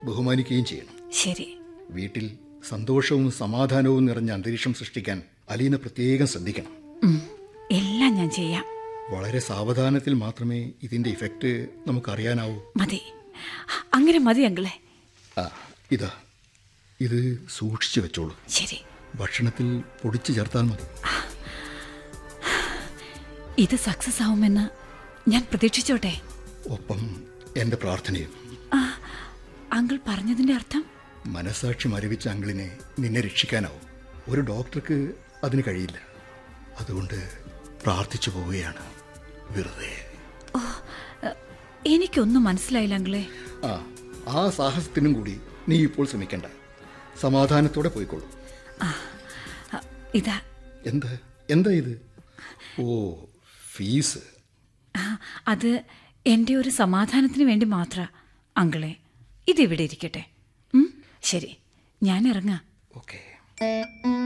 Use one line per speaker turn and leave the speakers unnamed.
ബഹുമാനിക്കുകയും ചെയ്യണം
ശരി
വീട്ടിൽ സന്തോഷവും സമാധാനവും നിറഞ്ഞ അന്തരീക്ഷം സൃഷ്ടിക്കാൻ അലീന പ്രത്യേകം ശ്രദ്ധിക്കണം
ഉം, എല്ലാം ഞാൻ ചെയ്യാം
വളരെ സാവധാനത്തിൽ മാത്രമേ ഇതിന്റെ ഇഫക്റ്റ് നമുക്കറിയാനാവൂ
മതി അങ്ങനെ മതി അങ്കിളെ
ആ ഇതാ ഇത് സൂക്ഷിച്ചു വെച്ചോളൂ
ശരി
ഭക്ഷണത്തിൽ പൊടിച്ചു ചേർത്താൽ മതി
ഇത് സക്സസ് ആവുമെന്ന് ഞാൻ പ്രതീക്ഷിച്ചോട്ടെ
ഒപ്പം എൻ്റെ പ്രാർത്ഥനയും
ആ, അങ്കിൾ പറഞ്ഞതിന്റെ അർത്ഥം
മനസാക്ഷി മരവിച്ച അങ്കിളിനെ നിന്നെ രക്ഷിക്കാനാവും ഒരു ഡോക്ടർക്ക് അതിന് കഴിയില്ല അതുകൊണ്ട് പ്രാർത്ഥിച്ചു പോവുകയാണ് വെറുതെ
എനിക്കൊന്നും മനസ്സിലായില്ല അങ്കിളെ
ആ ആ സാഹസത്തിനും കൂടി നീ ഇപ്പോൾ ശ്രമിക്കണ്ട സമാധാനത്തോടെ പോയിക്കോളൂ
ആ, ഇതാ
എന്താ എന്താ ഇത് ഓ ഫീസ്
ആ, അത് എൻ്റെ ഒരു സമാധാനത്തിന് വേണ്ടി മാത്ര അങ്കിളെ ഇതിവിടെ ഇരിക്കട്ടെ ഉം, ശരി ഞാൻ ഇറങ്ങാം
ഓക്കെ